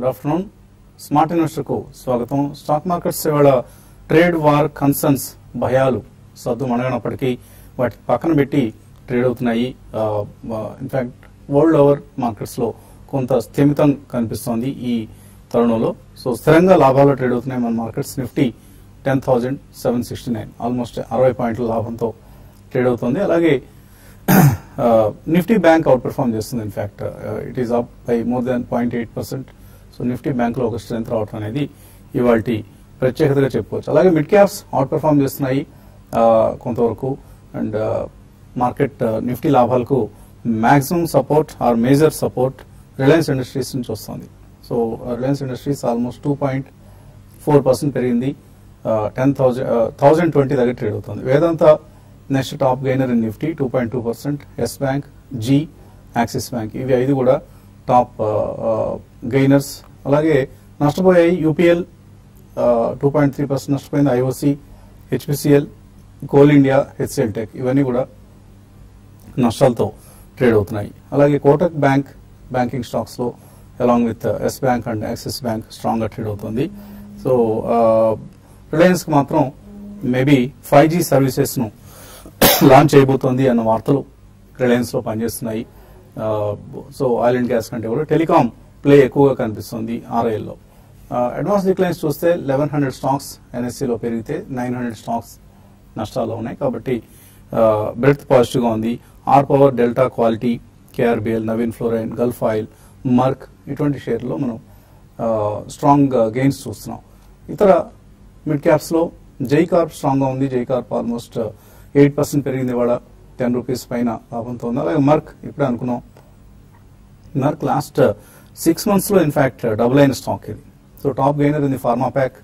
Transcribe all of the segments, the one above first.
Good afternoon smart investor కు స్వాగతం stock markets ఇవాళ ట్రేడ్ వార్ కన్సర్న్స్ భయాలు సద్దు మణగనప్పటికీ వాటి పక్కన పెట్టి ట్రేడ్ అవుతున్నాయి ఇన్ఫాక్ట్ వరల్డ్ ఓవర్ మార్కెట్స్ లో కొంత స్థిమితం కనిపిస్తోంది ఈ తరుణంలో సో స్థిరంగా లాభాలు ట్రేడ్ అవుతున్నాయి మన markets Nifty ten thousand seven sixty nine almost అరవై పాయింట్ల లాభంతో ట్రేడ్ అవుతుంది అలాగే నిఫ్టీ బ్యాంక్ అవుట్ పెర్ఫామ్ చేస్తుంది in fact it is up by more than point eight percent so Nifty bank లో ఒక స్ట్రెంత్ రావడం అనేది ఇవాళ ప్రత్యేకతగా చెప్పుకోవచ్చు అలాగే మిడ్ క్యాప్స్ అవుట్ పెర్ఫామ్ చేస్తున్నాయి uh, కొంతవరకు అండ్ మార్కెట్ నిఫ్టీ లాభాలకు maximum support or major support Reliance Industries నుంచి వస్తుంది so Reliance Industries almost two point four percent పెరిగింది టెన్ థౌజండ్ థౌజండ్ ట్వంటీ దగ్గర ట్రేడ్ అవుతుంది Vedanta next top gainer in Nifty two point two percent Yes bank Zee Axis bank ఇవి ఐదు కూడా top gainers అలాగే నష్టపోయాయి UPL two point three percent నష్టపోయింది IOC HPCL coal India HCL tech ఇవన్నీ కూడా నష్టాలతో ట్రేడ్ అవుతున్నాయి అలాగే కోటక్ బ్యాంక్ బ్యాంకింగ్ స్టాక్స్ లో along with Yes bank and Axis bank strong గా ట్రేడ్ అవుతుంది సో రిలయన్స్ కి మాత్రం మేబీ ఫైవ్ జీ సర్వీసెస్ ను లాంచ్ చేయబోతోంది అన్న వార్తలు రిలయన్స్ లో పనిచేస్తున్నాయి సో ఆయిల్ అండ్ గ్యాస్ కంటే కూడా టెలికాం ప్లే ఎక్కువగా కనిపిస్తుంది RIL లో అడ్వాన్స్ డిక్లైన్స్ చూస్తే లెవెన్ హండ్రెడ్ స్టాక్స్ NSE లో పెరిగితే నైన్ హండ్రెడ్ స్టాక్స్ నష్టాల్లో ఉన్నాయి కాబట్టి బ్రెడ్త్ పాజిటివ్ గా ఉంది R power Delta quality KRBL Navin fluorine Gulf oil Merck ఇటువంటి షేర్లో మనం స్ట్రాంగ్ గెయిన్స్ చూస్తున్నాం ఇతర మిడ్ క్యాప్స్ లో జై కార్ప్ స్ట్రాంగ్ గా ఉంది జై కార్ప్ ఆల్మోస్ట్ ఎయిట్ పర్సెంట్ పెరిగింది ఇవాళ టెన్ రూపీస్ పైన లాభంతో ఉంది అలాగే మర్క్ ఇప్పుడే అనుకున్నాం మర్క్ లాస్ట్ సిక్స్ మంత్స్ లో ఇన్ఫాక్ట్ డబుల్ అయిన స్టాక్ ఇది so top gainer in the pharma pack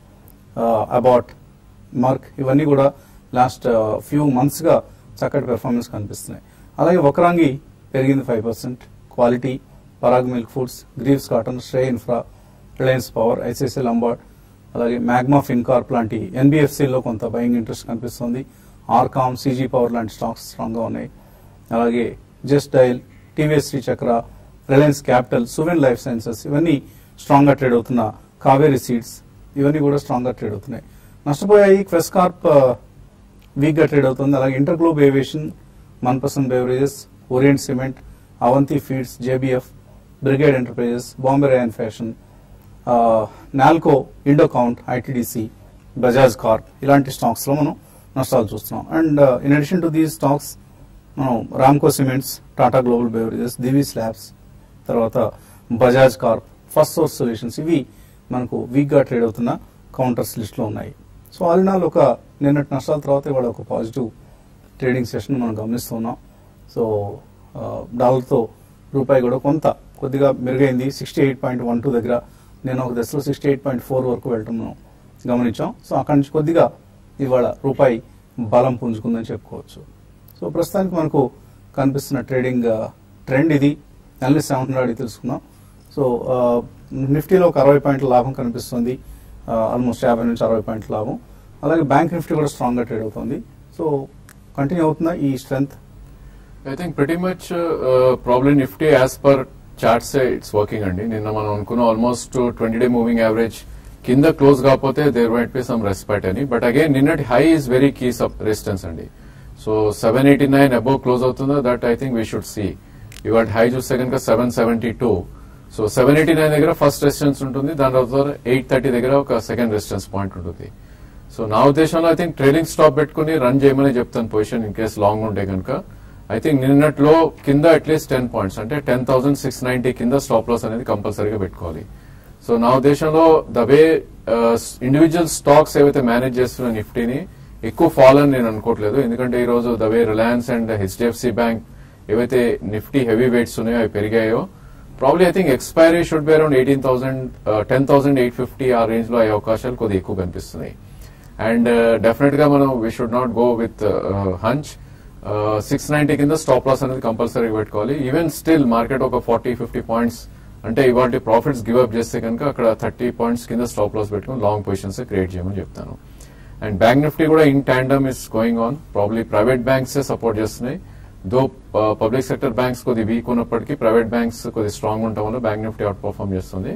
about mark ఇవన్నీ కూడా లాస్ట్ ఫ్యూ మంత్స్ గా చక్కటి పెర్ఫార్మెన్స్ కనిపిస్తున్నాయి అలాగే ఒకరాంగి పెరిగింది five percent quality Parag milk foods Greaves cotton Shree infra Reliance power ICICL అంబార్డ్ అలాగే మ్యాగ్మా ఫిన్కార్ప్ లాంటి ఎన్బిఎఫ్సిలో కొంత బయింగ్ ఇంట్రెస్ట్ కనిపిస్తుంది ఆర్కామ్ సీజీ పవర్ లాంటి స్టాక్స్ స్ట్రాంగ్ గా ఉన్నాయి అలాగే Justdial TVS Sri Chakra Reliance capital Suven life sciences ఇవన్నీ స్ట్రాంగ్ గా ట్రేడ్ అవుతున్న కావేరీ సీడ్స్ ఇవన్నీ కూడా స్ట్రాంగ్ గా ట్రేడ్ అవుతున్నాయి నష్టపోయాయి క్వెస్ కార్ప్ వీక్ గా ట్రేడ్ అవుతుంది అలాగే InterGlobe aviation one percent beverages Orient cement Avanti feeds JBF Brigade enterprises Bombay Rayon fashion NALCO Indo Count ITDC Bajaj corp ఇలాంటి స్టాక్స్ లో మనం నష్టాలు చూస్తున్నాం and in addition to these stocks మనం Ramco cements Tata global beverages Divi labs తర్వాత Bajaj corp first source solutions ఇవి మనకు week గా ట్రేడ్ అవుతున్న కౌంటర్స్ లిస్ట్ లో ఉన్నాయి సో ఆల్ ఇన్ ఆల్ ఒక నిన్నటి నష్టాల తర్వాత ఇవాళ ఒక పాజిటివ్ ట్రేడింగ్ సెషన్ మనం గమనిస్తున్నాం సో డాలర్తో రూపాయి కూడా కొంత కొద్దిగా మెరుగైంది sixty eight point one two దగ్గర నేను ఒక దశలో సిక్స్టీ ఎయిట్ పాయింట్ ఫోర్ వరకు వెళ్ళటం మనం గమనించాం సో అక్కడి నుంచి కొద్దిగా ఇవాళ రూపాయి బలం పుంజుకుందని చెప్పుకోవచ్చు సో ప్రస్తుతానికి మనకు కనిపిస్తున్న ట్రేడింగ్ ట్రెండ్ ఇది అనలిస్ట్ ఏమంటున్నాడు అడిగి తెలుసుకుందాం సో నిఫ్టీలో ఒక అరవై పాయింట్ల లాభం కనిపిస్తుంది ఆల్మోస్ట్ యాభై నుంచి అరవై పాయింట్ల లాభం అలాగే బ్యాంక్ నిఫ్టీ కూడా స్ట్రాంగ్ గా ట్రేడ్ అవుతుంది సో కంటిన్యూ అవుతుందా ఈ strength I think pretty much problem Nifty as per charts it's working అండి నిన్న మనం అనుకున్న almost twenty day moving average కింద క్లోజ్ కాకపోతే there might be some respect అని బట్ అగైన్ నిన్నటి high is very key sub resistance అండి so seven eighty nine above close అవుతుందో that I think we should see ఇవాళ high చూస్తే కనుక seven seventy two so seven eighty nine దగ్గర first resistance ఉంటుంది దాని తర్వాత ఎయిట్ థర్టీ దగ్గర ఒక సెకండ్ రెసిస్టెన్స్ పాయింట్ ఉంటుంది సో నా ఉద్దేశంలో ఐ థింక్ ట్రైలింగ్ స్టాప్ పెట్టుకుని రన్ చేయమని చెప్తాను పొజిషన్ ఇన్ కేస్ లాంగ్ ఉంటే కనుక ఐ థింక్ నిన్నట్లో కింద అట్లీస్ట్ టెన్ పాయింట్స్ అంటే టెన్ థౌసండ్ సిక్స్ నైన్టీ కింద స్టాప్ లాస్ అనేది కంపల్సరీగా పెట్టుకోవాలి సో నా ఉద్దేశంలో ద వే ఇండివిజువల్ స్టాక్స్ ఏవైతే మేనేజ్ చేస్తున్న నిఫ్టీని ఎక్కువ ఫాల్ అని నేను అనుకోవట్లేదు ఎందుకంటే ఈ రోజు the way Reliance and HDFC bank ఏవైతే నిఫ్టీ హెవీ వెయిట్స్ ఉన్నాయో అవి పెరిగాయో probably I think expiry should be around eighteen thousand ten thousand eight fifty ఆ రేంజ్ లో అయ్యే అవకాశాలు కొద్దిగా ఎక్కువ కనిపిస్తున్నాయి అండ్ డెఫినెట్ గా మనం we should not go with hunch six ninety కింద స్టాప్ లాస్ అనేది కంపల్సరీ పెట్టుకోవాలి ఈవెన్ స్టిల్ మార్కెట్ ఒక ఫార్టీ ఫిఫ్టీ పాయింట్స్ అంటే ఇవాళ ప్రాఫిట్స్ గివ్ అప్ చేస్తే కనుక అక్కడ థర్టీ పాయింట్స్ కింద స్టాప్ లాస్ పెట్టుకుని లాంగ్ పొజిషన్స్ క్రియేట్ చేయమని చెప్తాను అండ్ బ్యాంక్ నిఫ్టీ కూడా in tandem is going on probably private banks support చేస్తున్నాయి దో పబ్లిక్ సెక్టర్ బ్యాంక్స్ కొద్ది వీక్ ఉన్నప్పటికీ ప్రైవేట్ బ్యాంక్స్ కొద్ది స్ట్రాంగ్ ఉండటం వల్ల బ్యాంక్ నిఫ్టీ అవుట్ పర్ఫార్మ్ చేస్తుంది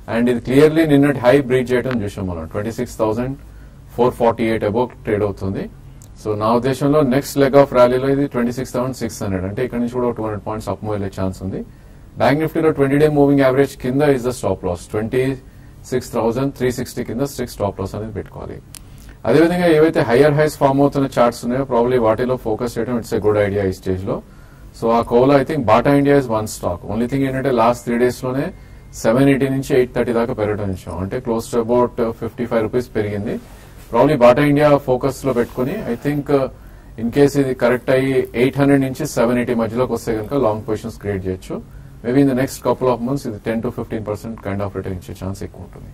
అండ్ ఇది క్లియర్లీ నిన్నటి హై బ్రీచ్ చేయడం చూసాం మనం twenty six thousand four forty eight above trade అవుతుంది సో నా ఉద్దేశంలో నెక్స్ట్ లెగ్ ఆఫ్ ర్యాలీలో ఇది twenty six thousand six hundred అంటే ఇక్కడ నుంచి కూడా టూ హండ్రెడ్ పాయింట్స్ అప్ వెళ్ళే ఛాన్స్ ఉంది బ్యాంక్ నిఫ్టీలో ట్వంటీ డే మూవింగ్ యావరేజ్ కింద is the stop loss twenty six thousand three sixty కింద స్ట్రిక్ స్టాప్ లాస్ అనేది పెట్టుకోవాలి అదేవిధంగా ఏవైతే హయ్యర్ హైస్ ఫామ్ అవుతున్న చార్ట్స్ ఉన్నాయో ప్రాబ్లీ వాటిలో ఫోకస్ చేయడం ఇట్స్ ఎ గుడ్ ఐడియా ఈ స్టేజ్ లో సో ఆ కోలో I think Bata India is one stock only thing ఏంటంటే లాస్ట్ త్రీ డేస్ లోనే సెవెన్ ఎయిటీ నుంచి ఎయిట్ థర్టీ దాకా పెరగడం చూసాం అంటే close to about fifty five rupees పెరిగింది ప్రాబ్లీ బాటా ఇండియా ఫోకస్ లో పెట్టుకుని ఐ థింక్ ఇన్ కేస్ ఇది కరెక్ట్ అయ్యి ఎయిట్ హండ్రెడ్ నుంచి సెవెన్ ఎయిటీ మధ్యలోకి వస్తే కనుక లాంగ్ పొజిషన్స్ క్రియేట్ చేయొచ్చు maybe in the next couple of months ఇది ten to fifteen percent kind of return ఇచ్చే ఛాన్స్ ఎక్కువ ఉంటుంది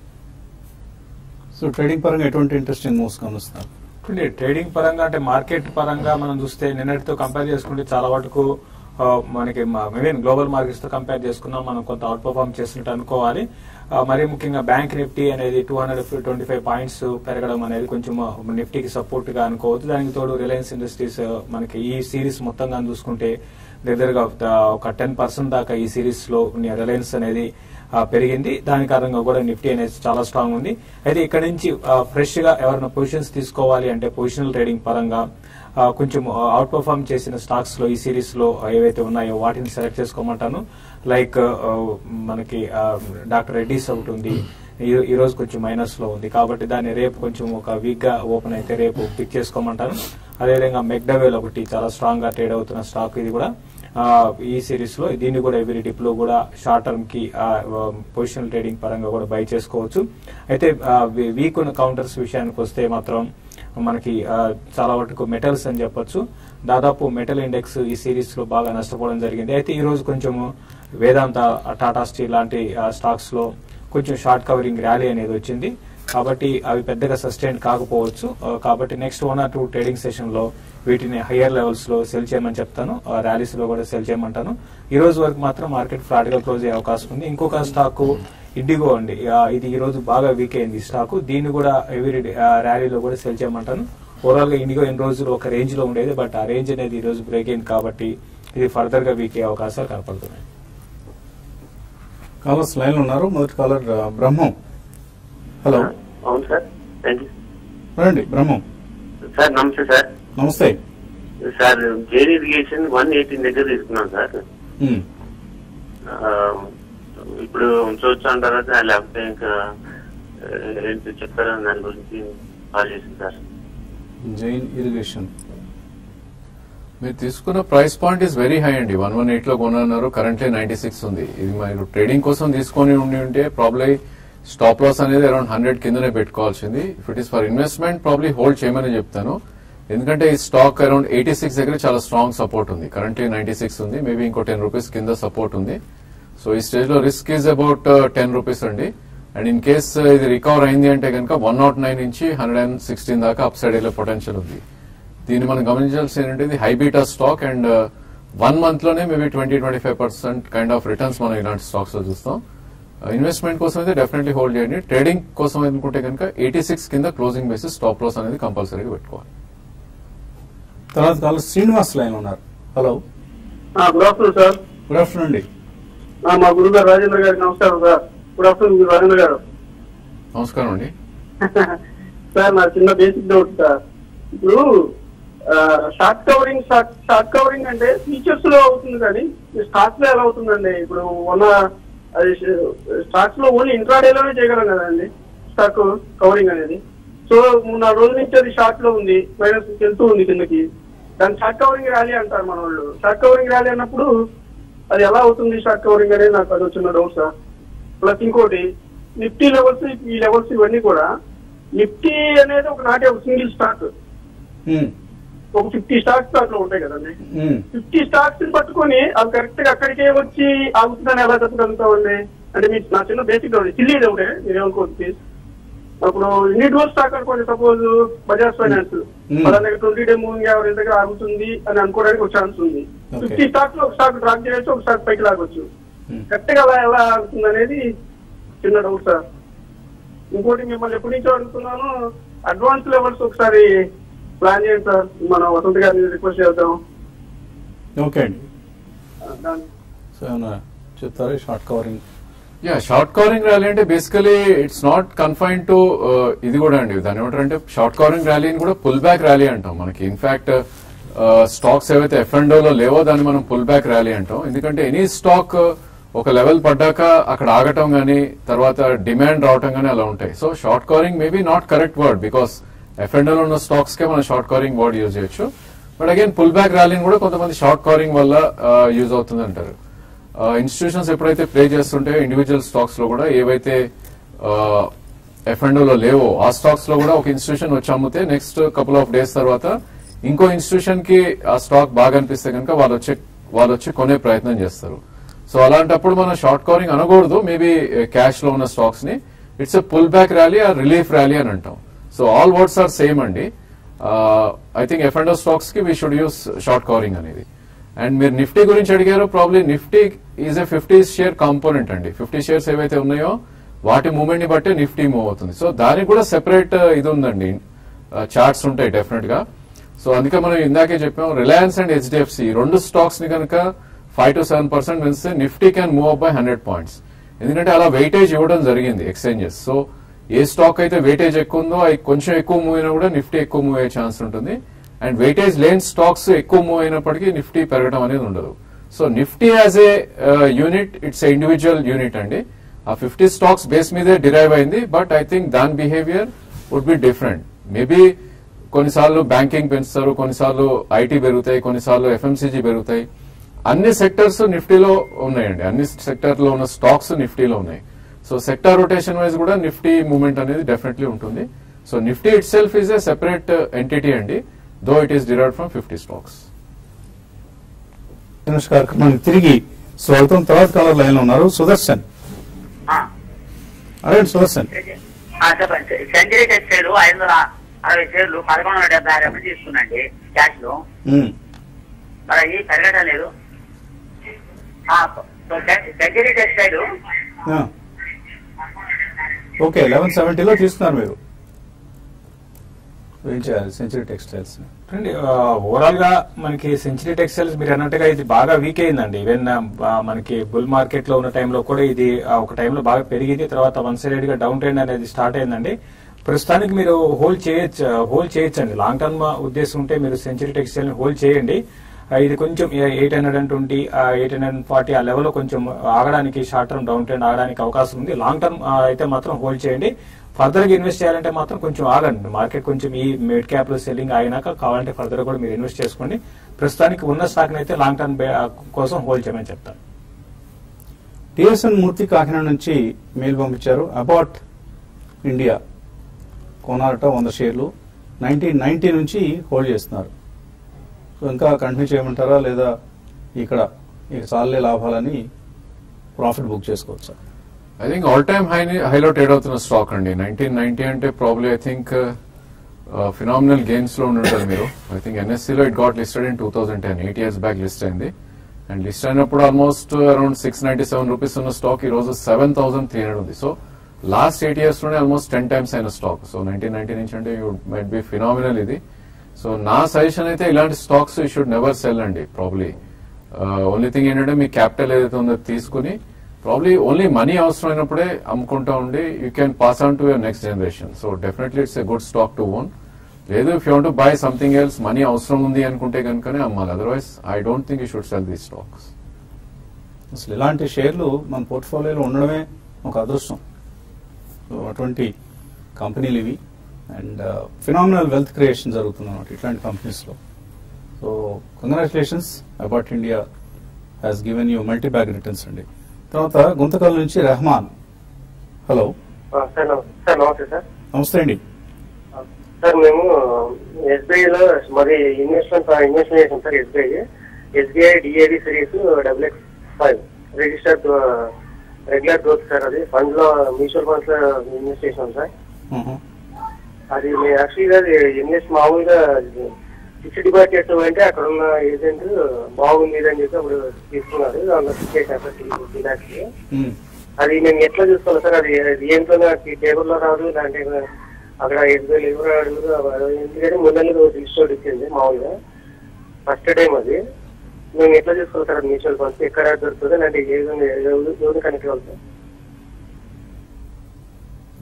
సో ట్రేడింగ్ పరంగా ఎటువంటి ఇంట్రెస్టింగ్ మూవ్స్ గమనిస్తున్నారు ఇప్పుడు ట్రేడింగ్ పరంగా అంటే మార్కెట్ పరంగా మనం చూస్తే నిన్నటితో కంపేర్ చేసుకుంటే చాలా వరకు ఆ, మనకి మీన్ గ్లోబల్ మార్కెట్స్ తో కంపేర్ చేసుకున్నాం మనం కొంత అవుట్ పర్ఫార్మ్ చేసినట్టు అనుకోవాలి ఆ, మరీ ముఖ్యంగా బ్యాంక్ నిఫ్టీ అనేది two hundred twenty five points పెరగడం అనేది కొంచెం నిఫ్టీకి సపోర్ట్ గా అనుకోవచ్చు దానికి తోడు రిలయన్స్ ఇండస్ట్రీస్ ఆ, మనకి ఈ సిరీస్ మొత్తంగా చూసుకుంటే దగ్గరగా ఒక- ఒక టెన్ పర్సెంట్ దాకా ఈ సిరీస్ లో రిలయన్స్ అనేది ఆ, పెరిగింది దాని కారణంగా కూడా నిఫ్టీ అనేది చాలా స్ట్రాంగ్ ఉంది అయితే ఇక్కడ నుంచి ఫ్రెష్ గా ఎవరైనా పొజిషన్స్ తీసుకోవాలి అంటే పొజిషనల్ ట్రేడింగ్ పరంగా ఆ, కొంచెం అవుట్ పర్ఫార్మ్ చేసిన స్టాక్స్ లో ఈ సిరీస్ లో ఏవైతే ఉన్నాయో వాటిని సెలెక్ట్ చేసుకోమంటాను లైక్ మనకి డాక్టర్ రెడ్డిస్ ఒకటి ఉంది ఈ- ఈ రోజు కొంచెం మైనస్ లో ఉంది కాబట్టి దాన్ని రేపు కొంచెం ఒక వీక్ గా ఓపెన్ అయితే రేపు పిక్ చేసుకోమంటాను అదేవిధంగా మెక్డవేల్ ఒకటి చాలా స్ట్రాంగ్ గా ట్రేడ్ అవుతున్న స్టాక్ ఇది కూడా ఆ, ఈ సిరీస్ లో దీన్ని కూడా ఎవరి డిప్ లో కూడా షార్ట్ టర్మ్ కి పొజిషనల్ ట్రేడింగ్ పరంగా కూడా బై చేసుకోవచ్చు అయితే వీక్ ఉన్న కౌంటర్స్ విషయానికి వస్తే మాత్రం మనకి ఆ, చాలా వరకు మెటల్స్ అని చెప్పొచ్చు దాదాపు మెటల్ ఇండెక్స్ ఈ సిరీస్ లో బాగా నష్టపోవడం జరిగింది అయితే ఈ రోజు కొంచెం వేదాంత టాటా స్టీల్ లాంటి స్టాక్స్ లో కొంచెం షార్ట్ కవరింగ్ ర్యాలీ అనేది వచ్చింది కాబట్టి అవి పెద్దగా సస్టైన్ కాకపోవచ్చు ఆ, కాబట్టి next one or two trading session లో వీటిని హయ్యర్ లెవెల్స్ లో సెల్ చేయమని చెప్తాను ర్యాలీస్ లో కూడా సెల్ చేయమంటాను ఈ రోజు వరకు మాత్రం మార్కెట్ ఫ్లాట్ గా క్లోజ్ అయ్యే అవకాశం ఉంది ఇంకొక స్టాక్ ఇండిగో అండి ఆ, ఇది ఈ రోజు బాగా వీక్ అయింది ఈ స్టాక్ దీన్ని కూడా ఎవరి ర్యాలీలో కూడా సెల్ చేయమంటాను ఓవరాల్ గా ఇండిగో ఎన్ని రోజులు ఒక రేంజ్ లో ఉండేది బట్ ఆ రేంజ్ అనేది ఈ రోజు బ్రేక్ అయింది కాబట్టి ఇది ఫర్దర్ గా వీక్ అయ్యే అవకాశాలు కనపడుతున్నాయి కాలర్స్ లైన్ లో ఉన్నారు మొదటి కాలర్ ఆ, బ్రహ్మం హలో అవును సార్ థ్యాంక్ యూ రండి బ్రహ్మం సార్ నమస్తే సార్ నమస్తే sir Jain irrigation one eighteen దగ్గర తీసుకున్నాం సార్ ఉమ్. ఆ, ఇప్పుడు ఉంచవచ్చు అంటారా సార్? లేకపోతే ఇంకా ఆ, ఏంటి చెప్తారా దాని గురించి కాల్ చేసింది సార్ జైన్ ఇరిగేషన్ మీరు తీసుకున్న price point is very high అండి వన్ వన్ ఎయిట్ లో కొన్నారు కరెంట్లీ నైన్టీ సిక్స్ ఉంది ఇది మీరు ట్రేడింగ్ కోసం తీసుకొని ఉండి ఉంటే ప్రాబ్లీ స్టాప్ లాస్ అనేది అరౌండ్ హండ్రెడ్ కిందనే పెట్టుకోవాల్సింది if it is for investment probably hold చేయమని చెప్తాను ఎందుకంటే ఈ స్టాక్ అరౌండ్ ఎయిటీ సిక్స్ దగ్గర చాలా స్ట్రాంగ్ సపోర్ట్ ఉంది కరెంట్లీ నైన్టీ సిక్స్ ఉంది మేబీ ఇంకో టెన్ రూపీస్ కింద సపోర్ట్ ఉంది సో ఈ స్టేజ్ లో risk is about ten rupees అండి అండ్ ఇన్ కేస్ ఇది రికవర్ అయింది అంటే కనుక వన్ నాట్ నైన్ నుంచి హండ్రెడ్ అండ్ సిక్స్టీన్ దాకా అప్ సైడ్ వెళ్ళే పొటెన్షియల్ ఉంది దీన్ని మనం గమనించాల్సి ఏంటంటే ఇది high beta stock and one month లోనే maybe twenty twenty five percent kind of returns మనం ఇలాంటి స్టాక్స్ లో చూస్తాం ఇన్వెస్ట్మెంట్ కోసం అయితే డెఫినెట్లీ హోల్డ్ చేయండి ట్రేడింగ్ కోసం అనుకుంటే కనుక ఎయిటీ సిక్స్ కింద క్లోజింగ్ బేసిస్ స్టాప్ లాస్ అనేది కంపల్సరీగా పెట్టుకోవాలి తర్వాత కాలర్ శ్రీనివాస్ లైన్ లో ఉన్నారు hello good afternoon sir good afternoon అండి ఆ, మా గురువు గారు రాజేంద్ర గారికి నమస్కారం సార్ గుడ్ ఆఫ్టర్నూన్ రాజేంద్ర గారు నమస్కారం అండి సార్ నా చిన్న బేసిక్ డౌట్ సార్ ఇప్పుడు షార్ట్ కవరింగ్ షార్ట్ కవరింగ్ అంటే ఫీచర్స్ లో అవుతుంది కానీ స్టాక్స్ లో ఎలా అవుతుందండి ఇప్పుడు ఉన్న అది స్టాక్స్ లో ఓన్లీ ఇంట్రాడేలోనే చేయగలం కదండి స్టాక్ కవరింగ్ అనేది సో మూడు నాలుగు రోజుల నుంచి అది షార్ట్ లో ఉంది మైనస్ వెళ్తూ ఉంది కిందకి దాన్ని షార్ట్ కవరింగ్ ర్యాలీ అంటారు మన వాళ్ళు షార్ట్ కవరింగ్ ర్యాలీ అన్నప్పుడు అది ఎలా అవుతుంది షార్ట్ కవరింగ్ అనేది నాకు అది వచ్చిన డౌట్ సార్ ప్లస్ ఇంకోటి నిఫ్టీ లెవెల్స్ ఈ లెవెల్స్ ఇవన్నీ కూడా నిఫ్టీ అనేది ఒక నాటి ఒక సింగిల్ స్టాక్ ఉమ్, ఒక ఫిఫ్టీ స్టాక్స్ దాంట్లో ఉంటాయి కదండి ఉమ్. ఫిఫ్టీ స్టాక్స్ ని పట్టుకొని అవి కరెక్ట్ గా అక్కడికే వచ్చి ఆగుతుందని ఎలా చెప్పగలుగుతామండి అంటే మీకు నా చిన్న బేసిక్ డౌట్ సిల్లీ డౌటే మీరేమనుకోవచ్చు ప్లీజ్ అప్పుడు ఇండివిజువల్ స్టాక్ అనుకోండి సపోజ్ బజాజ్ ఫైనాన్స్ Hmm. వాళ్ళ దగ్గర ట్వంటీ డే మూవింగ్ యావరేజ్ దగ్గర ఆగుతుంది అని అనుకోవడానికి ఒక ఛాన్స్ ఉంది Okay. ఫిఫ్టీ స్టాక్స్ లో ఒక స్టాక్ డ్రాప్ చేయొచ్చు ఒక స్టాక్ పైకి లాగొచ్చు Hmm. కరెక్ట్ గా అలా ఎలా ఆగుతుంది అనేది చిన్న డౌట్ సార్ ఇంకోటి మిమ్మల్ని ఎప్పటి నుంచో అడుగుతున్నాను అడ్వాన్స్ లెవెల్స్ ఒకసారి ప్లాన్ చేయండి సార్ మన వసంత్ గారిని రిక్వెస్ట్ చేద్దాం ఓకే అండి దాని సో ఏమన్నా చెప్తారా short covering yeah short covering rally అంటే basically it's not confine to ఇది కూడా అండి దాని ఏమంటారంటే షార్ట్ కవరింగ్ ర్యాలీని కూడా పుల్ బ్యాక్ ర్యాలీ అంటాం మనకి ఇన్ఫాక్ట్ స్టాక్స్ ఏవైతే ఎఫ్ అండ్ లో లేవో దాన్ని మనం పుల్ బ్యాక్ ర్యాలీ అంటాం ఎందుకంటే ఎనీ స్టాక్ ఒక లెవెల్ పడ్డాక అక్కడ ఆగటం గానీ తర్వాత డిమాండ్ రావటం గానీ అలా ఉంటాయి so short covering maybe not correct word because F and లో ఉన్న స్టాక్స్ కే మనం షార్ట్ కవరింగ్ వర్డ్ యూజ్ చేయొచ్చు బట్ అగైన్ పుల్ బ్యాక్ ర్యాలీని కూడా కొంతమంది షార్ట్ కవరింగ్ వల్ల యూజ్ అవుతుంది అంటారు ఇన్స్టిట్యూషన్స్ ఎప్పుడైతే ప్లే చేస్తుంటే ఇండివిజువల్ స్టాక్స్ లో కూడా ఏవైతే ఎఫ్ అండ్ లో లేవో ఆ స్టాక్స్ లో కూడా ఒక ఇన్స్టిట్యూషన్ వచ్చి అమ్మితే నెక్స్ట్ కపుల్ ఆఫ్ డేస్ తర్వాత ఇంకో ఇన్స్టిట్యూషన్ కి ఆ స్టాక్ బాగా అనిపిస్తే కనుక వాళ్ళు వచ్చి వాళ్ళు వచ్చి కొనే ప్రయత్నం చేస్తారు సో అలాంటప్పుడు మనం షార్ట్ కవరింగ్ అనకూడదు మేబీ క్యాష్ లో ఉన్న స్టాక్స్ ని it's a pull back rally ఆ రిలీఫ్ ర్యాలీ అని అంటాం so all words are same అండి I think F and stocks కి we should use short covering అనేది అండ్ మీరు నిఫ్టీ గురించి అడిగారు probably Nifty is a fifty share component అండి ఫిఫ్టీ షేర్స్ ఏవైతే ఉన్నాయో వాటి మూవ్మెంట్ ని బట్టి నిఫ్టీ మూవ్ అవుతుంది సో దానికి కూడా సెపరేట్ ఇది ఉందండి చార్ట్స్ ఉంటాయి డెఫినెట్ గా సో అందుకే మనం ఇందాకే చెప్పాం రిలయన్స్ అండ్ హెచ్డిఎఫ్సి రెండు స్టాక్స్ ని కనుక ఫైవ్ టు సెవెన్ పర్సెంట్ పెంచితే Nifty can move up by hundred points ఎందుకంటే అలా వెయిటేజ్ ఇవ్వడం జరిగింది ఎక్స్చేంజెస్ సో ఏ స్టాక్ అయితే వెయిటేజ్ ఎక్కువ ఉందో అది కొంచెం ఎక్కువ మూవ్ అయినా కూడా నిఫ్టీ ఎక్కువ మూవ్ అయ్యే ఛాన్స్ ఉంటుంది అండ్ వెయిటేజ్ లేని స్టాక్స్ ఎక్కువ మూవ్ అయినప్పటికీ నిఫ్టీ పెరగడం అనేది ఉండదు so Nifty as a unit it's a individual unit అండి ఆ ఫిఫ్టీ స్టాక్స్ బేస్ మీదే డిరైవ్ అయింది బట్ ఐ థింక్ దాని behaviour would be different maybe కొన్నిసార్లు బ్యాంకింగ్ పెంచుతారు కొన్నిసార్లు ఐటీ పెరుగుతాయి కొన్నిసార్లు ఎఫ్ఎంసీజీ పెరుగుతాయి అన్ని సెక్టర్స్ నిఫ్టీలో ఉన్నాయండి అన్ని సెక్టర్ లో ఉన్న స్టాక్స్ నిఫ్టీలో ఉన్నాయి సో సెక్టర్ రొటేషన్ వైజ్ కూడా నిఫ్టీ మూవ్మెంట్ అనేది డెఫినెట్లీ ఉంటుంది so Nifty itself is a separate entity అండి though it is derive from fifty stocks news కార్యక్రమానికి తిరిగి స్వాగతం తర్వాత కాలర్ లైన్ లో ఉన్నారు సుదర్శన్ ఆ, అదే సుదర్శన్ ఆ, చెప్పండి సెంచరీ టెక్స్టైల్ ఐదు వందల అరవై షేర్లు పదకొండు వందల డెబ్బై ఆరు ఎంఎల్ తీసుకున్నాండి క్యాష్ లో ఉమ్. మరి అవి పెరగడం లేదు ఆ, సో సెం- సెంచరీ టెక్స్టైల్ ఆ. ఓకే లెవెన్ సెవెంటీలో తీసుకున్నారు మీరు ఏం చేయాలి సెంచరీ టెక్స్టైల్స్ అండి ఓవరాల్ గా మనకి సెంచరీ టెక్స్టైల్స్ మీరు అన్నట్టుగా ఇది బాగా వీక్ అయిందండి ఈవెన్ మనకి బుల్ మార్కెట్ లో ఉన్న టైంలో కూడా ఇది ఆ, ఒక టైంలో బాగా పెరిగింది తర్వాత వన్ సైడెడ్ గా డౌన్ ట్రెండ్ అనేది స్టార్ట్ అయిందండి ప్రస్తుతానికి మీరు హోల్డ్ చేయొచ్చు హోల్డ్ చేయొచ్చండి లాంగ్ టర్మ్ ఉద్దేశం ఉంటే మీరు సెంచరీ టెక్స్టైల్ ని హోల్డ్ చేయండి ఆ, ఇది కొంచెం eight hundred and twenty eight hundred and forty ఆ లెవెల్లో కొంచెం ఆగడానికి షార్ట్ టర్మ్ డౌన్ ట్రెండ్ ఆగడానికి అవకాశం ఉంది లాంగ్ టర్మ్ అయితే మాత్రం హోల్డ్ చేయండి ఫర్దర్ గా ఇన్వెస్ట్ చేయాలంటే మాత్రం కొంచెం ఆగండి మార్కెట్ కొంచెం ఈ మిడ్ క్యాప్ లో సెల్లింగ్ అయినాక కావాలంటే ఫర్దర్ కూడా మీరు ఇన్వెస్ట్ చేసుకోండి ప్రస్తుతానికి ఉన్న స్టాక్ అయితే లాంగ్ టర్మ్ కోసం హోల్డ్ చేయమని చెప్తాను టిఎస్ఎన్ మూర్తి కాకినాడ నుంచి మెయిల్ పంపించారు అబౌట్ ఇండియా కొనారట వంద షేర్లు నైన్టీన్ నైన్టీ నుంచి హోల్డ్ చేస్తున్నారు సో ఇంకా కంటిన్యూ చేయమంటారా లేదా ఇక్కడ ఇక చాలే లాభాలని ప్రాఫిట్ బుక్ చేసుకోవచ్చా I think all time high హైలో ట్రేడ్ అవుతున్న స్టాక్ అండి నైన్టీన్ నైన్టీ అంటే probably I think phenomenal gains లో ఉండుంటారు మీరు ఐ థింక్ ఎన్ఎస్సీలో it got listed in two thousand ten eight years back list అయింది అండ్ లిస్ట్ అయినప్పుడు almost around six ninety seven rupees ఉన్న స్టాక్ ఈ రోజు సెవెన్ థౌసండ్ త్రీ హండ్రెడ్ ఉంది సో లాస్ట్ ఎయిట్ ఇయర్స్ లోనే ఆల్మోస్ట్ టెన్ టైమ్స్ అయిన stock so nineteen ninety నుంచి అంటే యూ మైట్ బి ఫినామినల్ ఇది సో నా సజెషన్ అయితే ఇలాంటి stocks you should never sell అండి ప్రాబ్లీ ఓన్లీ థింగ్ ఏంటంటే మీ క్యాపిటల్ ఏదైతే ఉందో తీసుకుని ప్రాబ్లీ ఓన్లీ మనీ అవసరమైనప్పుడే అమ్ముకుంటా ఉండి you can pass on to your next generation so definitely it's a good stock to own లేదు if you to buy something else money అవసరం ఉంది అనుకుంటే కనుకనే అమ్మాలి otherwise I don't think you should sell the stocks అసలు ఇలాంటి షేర్లు మన పోర్ట్ఫోలియోలో ఉండడమే ఒక అదృష్టం సో అటువంటి కంపెనీలు ఇవి అండ్ ఫినామినల్ వెల్త్ క్రియేషన్ జరుగుతుంది అన్నమాట ఇట్లాంటి కంపెనీస్లో so congratulations about India has given you multi bag returns అండి తర్వాత గుంతకల్ నుంచి రెహమాన్ హలో సార్ నమస్తే సార్ నమస్తే సార్ నమస్తే అండి సార్ మేము ఎస్బీఐ లో మరి ఇన్వెస్ట్మెంట్ ఇన్వెస్ట్మెంట్ చేసాం sir SBI SBI DAD series double X five registered regular growth sir అది ఫండ్ లో మ్యూచువల్ ఫండ్స్ లో ఇన్వెస్ట్ చేసాం సార్ మ్మ్. అది మేము యాక్చువల్గా అది ఇన్వెస్ట్ మామూలుగా ఫిక్స్డ్ డిపాజిట్ అంటే అక్కడ ఉన్న ఏజెంట్ బాగుంది ఇది అని చెప్పి అప్పుడు తీసుకున్నారు అందులో ఫిక్స్ చేశారు సార్ త్రీ ల్యాక్స్ మ్మ్. అది మేము ఎట్లా చూసుకోవాలి సార్ అది దేంట్లో టేబుల్ లో రాదు లేదంటే అక్కడ ఎదుగు ఎవరు అడుగురు ఎందుకంటే ముందు రిజిస్టర్డ్ ఇచ్చింది మామూలుగా ఫస్ట్ టైం అది మేము ఎట్లా చూసుకోవాలి సార్ మ్యూచువల్ ఫండ్స్ ఎక్కడ దొరుకుతుంది అంటే ఏ విధంగా ఎవరు కనెక్ట్ అవ్వాలి సార్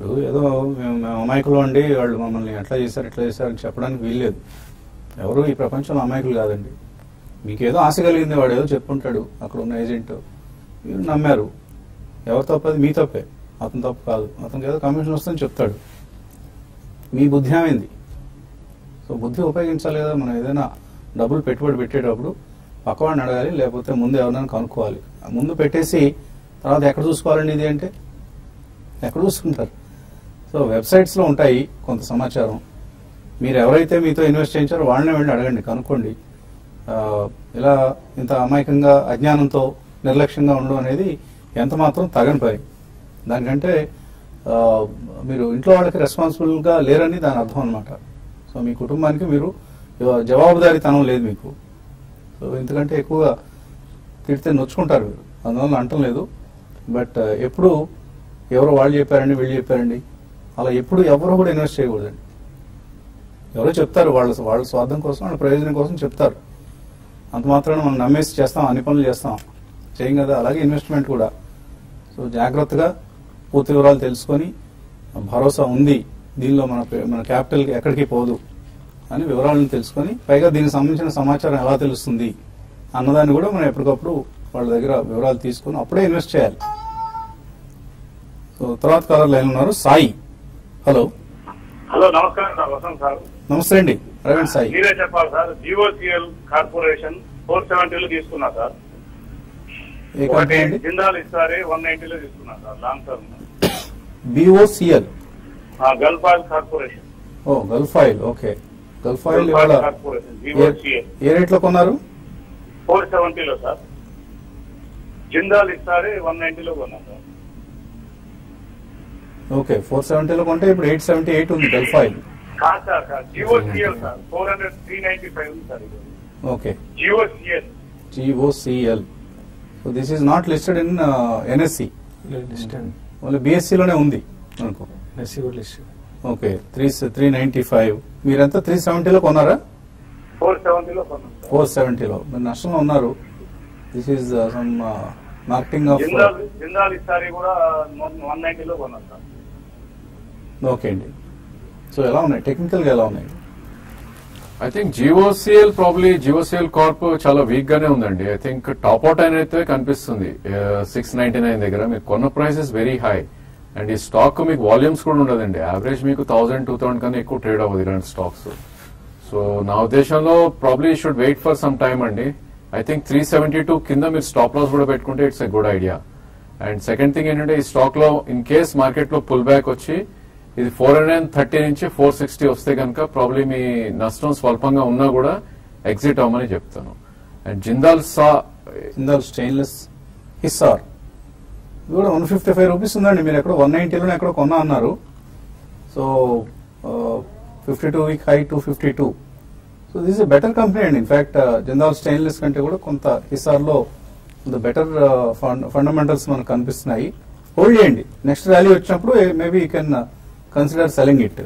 ఇప్పుడు ఏదో మేము మేము అమాయకులు అండి వాళ్ళు మమ్మల్ని ఎట్లా చేశారు ఇట్లా చేశారు అని చెప్పడానికి వీల్లేదు ఎవరు ఈ ప్రపంచంలో అమాయకులు కాదండి మీకు ఏదో ఆశ కలిగింది వాడు ఏదో చెప్పుంటాడు అక్కడ ఉన్న ఏజెంట్ మీరు నమ్మారు ఎవరు తప్పది మీ తప్పే అతను తప్పు కాదు అతనికి ఏదో కమిషన్ వస్తుందని చెప్తాడు మీ బుద్ధి ఏమైంది సో బుద్ధి ఉపయోగించాలి కదా మనం ఏదైనా డబ్బులు పెట్టుబడి పెట్టేటప్పుడు పక్కవాడిని అడగాలి లేకపోతే ముందు ఎవరినైనా కనుక్కోవాలి ఆ ముందు పెట్టేసి తర్వాత ఎక్కడ చూసుకోవాలండి ఇది అంటే ఎక్కడ చూసుకుంటారు సో వెబ్సైట్స్లో ఉంటాయి కొంత సమాచారం మీరు ఎవరైతే మీతో ఇన్వెస్ట్ చేయించారో వాళ్ళనే వెళ్ళి అడగండి కనుక్కోండి ఆ, ఇలా ఇంత అమాయకంగా అజ్ఞానంతో నిర్లక్ష్యంగా ఉండడం అనేది ఎంత మాత్రం తగని పని దానికంటే ఆ, మీరు ఇంట్లో వాళ్ళకి రెస్పాన్సిబుల్గా లేరని దాని అర్థం అనమాట సో మీ కుటుంబానికి మీరు జవా- జవాబుదారీతనం లేదు మీకు సో ఇంతకంటే ఎక్కువగా తిడితే నొచ్చుకుంటారు మీరు అందువల్ల అంటం లేదు బట్ ఎప్పుడు ఎవరో వాళ్ళు చెప్పారండి వీళ్ళు చెప్పారండి అలా ఎప్పుడు ఎవరు కూడా ఇన్వెస్ట్ చేయకూడదండి ఎవరో చెప్తారు వాళ్ళ వాళ్ళ స్వార్థం కోసం వాళ్ళ ప్రయోజనం కోసం చెప్తారు అంత మాత్రాన మనం నమ్మేసి చేస్తాం అన్ని పనులు చేస్తాం చేయం కదా అలాగే ఇన్వెస్ట్మెంట్ కూడా సో జాగ్రత్తగా పూర్తి వివరాలు తెలుసుకొని భరోసా ఉంది దీనిలో మన పే- మన క్యాపిటల్ ఎక్కడికి పోదు అని వివరాలను తెలుసుకొని పైగా దీనికి సంబంధించిన సమాచారం ఎలా తెలుస్తుంది అన్నదాన్ని కూడా మనం ఎప్పటికప్పుడు వాళ్ళ దగ్గర వివరాలు తీసుకొని అప్పుడే ఇన్వెస్ట్ చేయాలి సో తర్వాత కాలర్ లైన్ ఉన్నారు సాయి హలో హలో నమస్కారం సార్ వసంత్ సార్ నమస్తే అండి రవీణ్ సాయి మీరే చెప్పాలి సార్ జిఓసిఎల్ కార్పొరేషన్ ఫోర్ సెవెంటీలో తీసుకున్నా సార్ ఏ ఒకటి కంపెనీ అండి జిందాల్ ఇస్తారే వన్ నైన్టీలో తీసుకున్నా sir long term BOCL Gulf oil corporation oh Gulf oil okay Gulf oil Gulf ఇవాళ ఆయిల్ కార్పొరేషన్ ఏ- జిఓసిఎల్ ఏ రేట్లో కొన్నారు ఫోర్ సెవెంటీలో సార్ జిందాల్ ఇస్తారే వన్ నైన్టీలో కొన్నా సార్ ఓకే ఫోర్ సెవెంటీలో కొంటే ఇప్పుడు ఎయిట్ సెవెంటీ ఎయిట్ ఉంది గల్ఫ్ ఆయిల్ కాదు సార్ కాదు జిఓసిఎల్ sir four hundred three ninety five ఉంది sir okay GOCL GOCL so this is not listed in NSE listed only బిఎస్సిలోనే ఉంది అనుకో మెస్సీ కూడా list okay three three ninety five మీరంతా త్రీ సెవెంటీలో కొన్నారా ఫోర్ సెవెంటీలో కొన్నాం సార్ ఫోర్ సెవెంటీలో మీరు నష్టంలో ఉన్నారు this is some marketing of Jindal Jindal ఇస్తారీ కూడా వన్ నైన్టీలో కొన్నాం సార్ ఓకే అండి సో ఎలా ఉన్నాయి టెక్నికల్గా ఎలా ఉన్నాయి I think GOCL probably GOCL corp చాలా వీక్ గానే ఉందండి ఐ థింక్ టాప్ అవుట్ అయిన అయితే కనిపిస్తుంది సిక్స్ నైన్టీ నైన్ దగ్గర మీరు కొన్న ప్రైసెస్ వెరీ హై అండ్ ఈ స్టాక్ మీకు వాల్యూమ్స్ కూడా ఉండదండి యావరేజ్ మీకు థౌసండ్ టూ థౌసండ్ కన్నా ఎక్కువ ట్రేడ్ అవ్వదు ఇలాంటి స్టాక్స్ సో నా ఉద్దేశంలో probably should wait for some time అండి I think three seventy two కింద మీరు స్టాప్ లాస్ కూడా పెట్టుకుంటే it's a good idea and second thing ఏంటంటే ఈ స్టాక్ లో ఇన్ కేస్ మార్కెట్ లో పుల్ బ్యాక్ వచ్చి ఇది ఫోర్ హండ్రెడ్ అండ్ థర్టీ నుంచి ఫోర్ సిక్స్టీ వస్తే కనుక ప్రాబ్లీ మీ నష్టం స్వల్పంగా ఉన్నా కూడా ఎగ్జిట్ అవ్వమని చెప్తాను అండ్ జిందాల్ సా ఇందాక స్టెయిన్లెస్ హిస్సార్ ఇది కూడా వన్ ఫిఫ్టీ ఫైవ్ రూపీస్ ఉందండి మీరు ఎక్కడో వన్ నైన్టీలో ఎక్కడో కొన్నా అన్నారు so fifty two week high two fifty two so this is better company అండి ఇన్ఫాక్ట్ జిందాల్ స్టెయిన్లెస్ కంటే కూడా కొంత హిసార్లో బెటర్ ఫండమెంటల్స్ మనకు కనిపిస్తున్నాయి హోల్డ్ చేయండి నెక్స్ట్ ర్యాలీ వచ్చినప్పుడు maybe you can consider selling it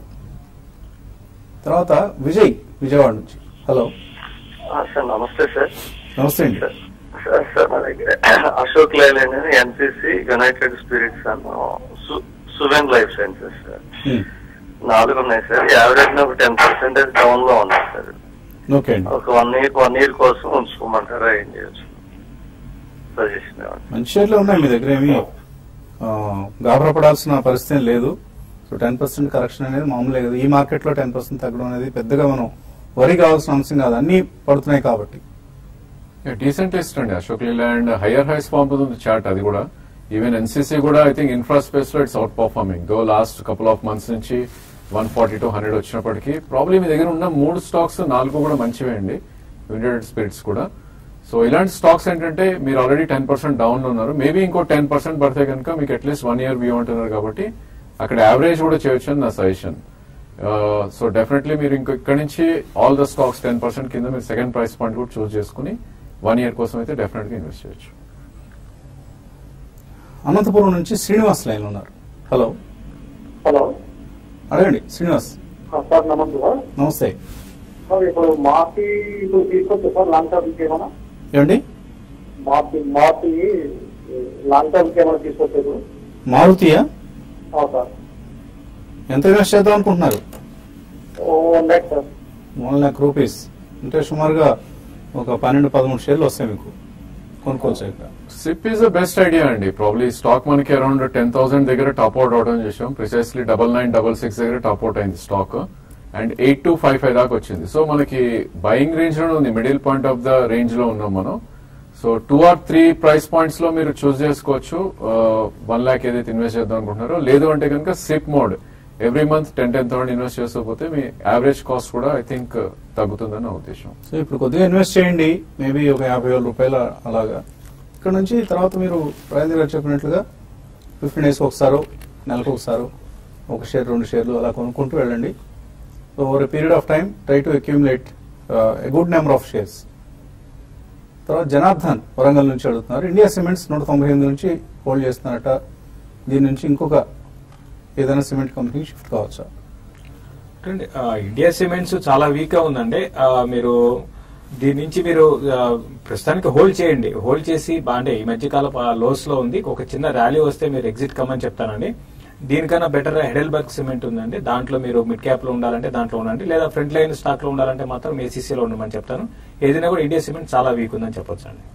తర్వాత విజయ్ విజయవాడ నుంచి హలో సార్ నమస్తే సార్ నమస్తే అండి సార్ సార్ మా దగ్గర Ashok Leyland NCC United Spirits and Suven life sciences sir Hmm. నాలుగు ఉన్నాయి సార్ యావరేజ్ ఒక టెన్ పర్సెంటేజ్ డౌన్ లో ఉన్నాయి సార్ ఓకే అండి ఒక వన్ ఇయర్ వన్ ఇయర్ కోసం ఉంచుకోమంటారా ఏం చేయొచ్చు సజెషన్ ఇవ్వండి మంచి షేర్లు ఉన్నాయి మీ దగ్గర ఏమి ఆ, గాబరా పడాల్సిన పరిస్థితి ఏం లేదు సో టెన్ పర్సెంట్ కరెక్షన్ అనేది మామూలే కదా ఈ మార్కెట్ లో టెన్ పర్సెంట్ తగ్గడం అనేది పెద్దగా మనం వరి కావాల్సిన అంశం కాదు అన్ని పడుతున్నాయి కాబట్టి డీసెంట్ లిస్ట్ అండి అశోక్ లీలాండ్ హయ్యర్ హైస్ పంపుతుంది చార్ట్ అది కూడా ఈవెన్ ఎన్సీసీ కూడా ఐ థింక్ ఇన్ఫ్రా స్పేస్ లో it's outperforming though last couple of months నుంచి వన్ ఫార్టీ టు హండ్రెడ్ వచ్చినప్పటికీ ప్రాబ్లమ్ మీ దగ్గర ఉన్న మూడు స్టాక్స్ నాలుగు కూడా మంచివే అండి యునైటెడ్ స్పిరిట్స్ కూడా సో ఇలాంటి స్టాక్స్ ఏంటంటే మీరు ఆల్రెడీ టెన్ పర్సెంట్ డౌన్ లో ఉన్నారు మేబీ ఇంకో టెన్ పర్సెంట్ పడితే కనుక మీకు అట్లీస్ట్ వన్ ఇయర్ వ్యూ అంటున్నారు కాబట్టి అక్కడ యావరేజ్ కూడా చేయొచ్చు అని నా సజెషన్ సో డెఫినెట్లీ మీరు ఇంకో ఇక్కడ నుంచి all the stocks ten percent కింద మీరు సెకండ్ ప్రైస్ పాయింట్ కూడా చూస్ చేసుకుని వన్ ఇయర్ కోసం అయితే డెఫినెట్ గా ఇన్వెస్ట్ చేయొచ్చు అనంతపురం నుంచి శ్రీనివాస్ లైన్ ఉన్నారు హలో హలో అడగండి శ్రీనివాస్ సార్ నమస్తే సార్ నమస్తే సార్ ఇప్పుడు మాటి ఇప్పుడు తీసుకొచ్చా సార్ లాంగ్ టర్మ్ ఏమైనా ఏమండి మాటి మాటి లాంగ్ టర్మ్ ఏమైనా తీసుకొచ్చారు మారుతియా అవును సార్ ఎంత ఇన్వెస్ట్ చేద్దాం అనుకుంటున్నారు one lakh sir one lakh rupees అంటే సుమారుగా ఒక పన్నెండు పదమూడు షేర్లు వస్తాయి మీకు కొనుక్కోవచ్చు ఇక్కడ SIP is the best idea అండి ప్రాబ్లీ స్టాక్ మనకి అరౌండ్ టెన్ థౌసండ్ దగ్గర టాప్ అవుట్ అవడం చేసాం precisely double nine double six దగ్గర టాప్ అవుట్ అయింది stock and eight two five five దాకా వచ్చింది సో మనకి బయింగ్ రేంజ్ లో ఉంది middle point of the range లో ఉన్నాం మనం so two or three price points లో మీరు చూస్ చేసుకోవచ్చు వన్ లాక్ ఏదైతే ఇన్వెస్ట్ చేద్దాం అనుకుంటున్నారో లేదు అంటే కనుక SIP mode every month ten ten thousand invest చేస్తూ మీ యావరేజ్ కాస్ట్ కూడా ఐ థింక్ తగ్గుతుందని నా ఉద్దేశం సో ఇప్పుడు కొద్దిగా ఇన్వెస్ట్ చేయండి మేబీ ఒక యాభై వేల రూపాయలు అలాగా ఇక్కడ నుంచి తర్వాత మీరు ప్రయాణి గారు చెప్పినట్లుగా ఫిఫ్టీన్ డేస్ ఒకసారి నెలకు ఒకసారి ఒక షేర్ రెండు షేర్లు అలా కొనుక్కుంటూ వెళ్ళండి so over a period of time try to accumulate a good number of shares తర్వాత జనార్దన్ వరంగల్ నుంచి అడుగుతున్నారు ఇండియా సిమెంట్స్ నూట తొంభై ఎనిమిది నుంచి హోల్డ్ చేస్తున్నారట దీని నుంచి ఇంకొక ఏదైనా సిమెంట్ కంపెనీకి షిఫ్ట్ కావచ్చా చూడండి, ఆ, ఇండియా సిమెంట్స్ చాలా వీక్ గా ఉందండి ఆ, మీరు దీని నుంచి మీరు ఆ, ప్రస్తుతానికి హోల్డ్ చేయండి హోల్డ్ చేసి బా- అంటే ఈ మధ్య కాల లోస్ లో ఉంది ఒక చిన్న ర్యాలీ వస్తే మీరు ఎగ్జిట్ కమ్మని చెప్తానండి దీనికన్నా బెటర్ హెడెల్బర్గ్ సిమెంట్ ఉందండి దాంట్లో మీరు మిడ్ క్యాప్ లో ఉండాలంటే దాంట్లో ఉండండి లేదా ఫ్రంట్ లైన్ స్టాక్ లో ఉండాలంటే మాత్రం ఏసీసీలో ఉండమని చెప్తాను ఏదైనా కూడా ఇండియా సిమెంట్ చాలా వీక్ ఉందని చెప్పొచ్చు అండి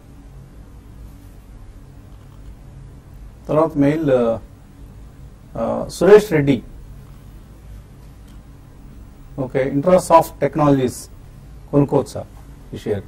తర్వాత మెయిల్ ఆ, ఆ, Suresh Reddy okay Intrasoft technologies కొనుక్కోవచ్చా ఈ షేర్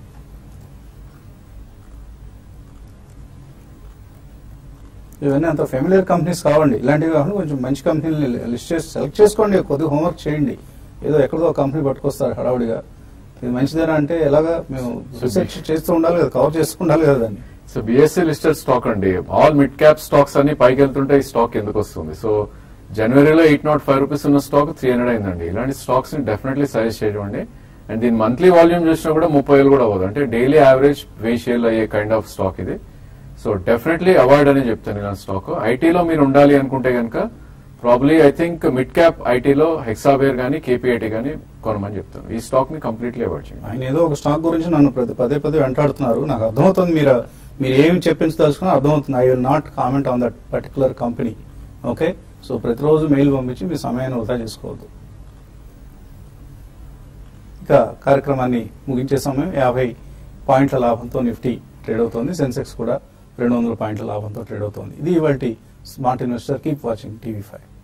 ఇవన్నీ అంత ఫెమిలియర్ కంపెనీస్ కావండి ఇలాంటివి కాకుండా కొంచెం మంచి కంపెనీలు లిస్ట్ చేసి సెలెక్ట్ చేసుకోండి కొద్దిగా హోంవర్క్ చేయండి ఏదో ఎక్కడో ఒక కంపెనీ పట్టుకొస్తారు హడావుడిగా ఇది మంచిదేనా అంటే ఎలాగా మేము రీసెర్చ్ చేస్తూ ఉండాలి కదా కవర్ చేసుకుండాలి కదా దాన్ని సో బిఎస్సీ లిస్టెడ్ స్టాక్ అండి ఆల్ మిడ్ క్యాప్ స్టాక్స్ అన్ని పైకి వెళ్తుంటే ఈ స్టాక్ ఎందుకు వస్తుంది సో జనవరిలో ఎయిట్ నాట్ ఫైవ్ రూపీస్ ఉన్న స్టాక్ త్రీ హండ్రెడ్ అయిందండి ఇలాంటి స్టాక్స్ ని డెఫినెట్లీ సజెస్ట్ చేయండి అండ్ దీని మంత్లీ వాల్యూమ్ చూసినా కూడా ముప్పై వేలు కూడా అవ్వదు అంటే డైలీ యావరేజ్ వెయ్యి షేర్లు అయ్యే కైండ్ ఆఫ్ స్టాక్ ఇది సో డెఫినెట్లీ అవాయిడ్ అని చెప్తాను ఇలాంటి స్టాక్ ఐటీలో మీరు ఉండాలి అనుకుంటే కనుక probably I think mid cap ఐటీలో హెక్సావేర్ కానీ కేపీఐటీ కానీ కొనమని చెప్తాను ఈ స్టాక్ ని కంప్లీట్లీ అవాయిడ్ చేయండి ఆయన ఏదో ఒక స్టాక్ గురించి నన్ను ప్రతి పదే పదే వెంటాడుతున్నారు నాకు అర్థమవుతుంది మీరు మీరు ఏమి చెప్పించదలుచుకున్నా అర్థమవుతుంది I will not comment on that particular company okay so ప్రతిరోజు మెయిల్ పంపించి మీ సమయాన్ని వృధా చేసుకోవద్దు ఇక కార్యక్రమాన్ని ముగించే సమయం యాభై పాయింట్ల లాభంతో నిఫ్టీ ట్రేడ్ అవుతోంది సెన్సెక్స్ కూడా రెండు వందల పాయింట్ల లాభంతో ట్రేడ్ అవుతోంది ఇది ఇవాళ smart investor keep watching TV five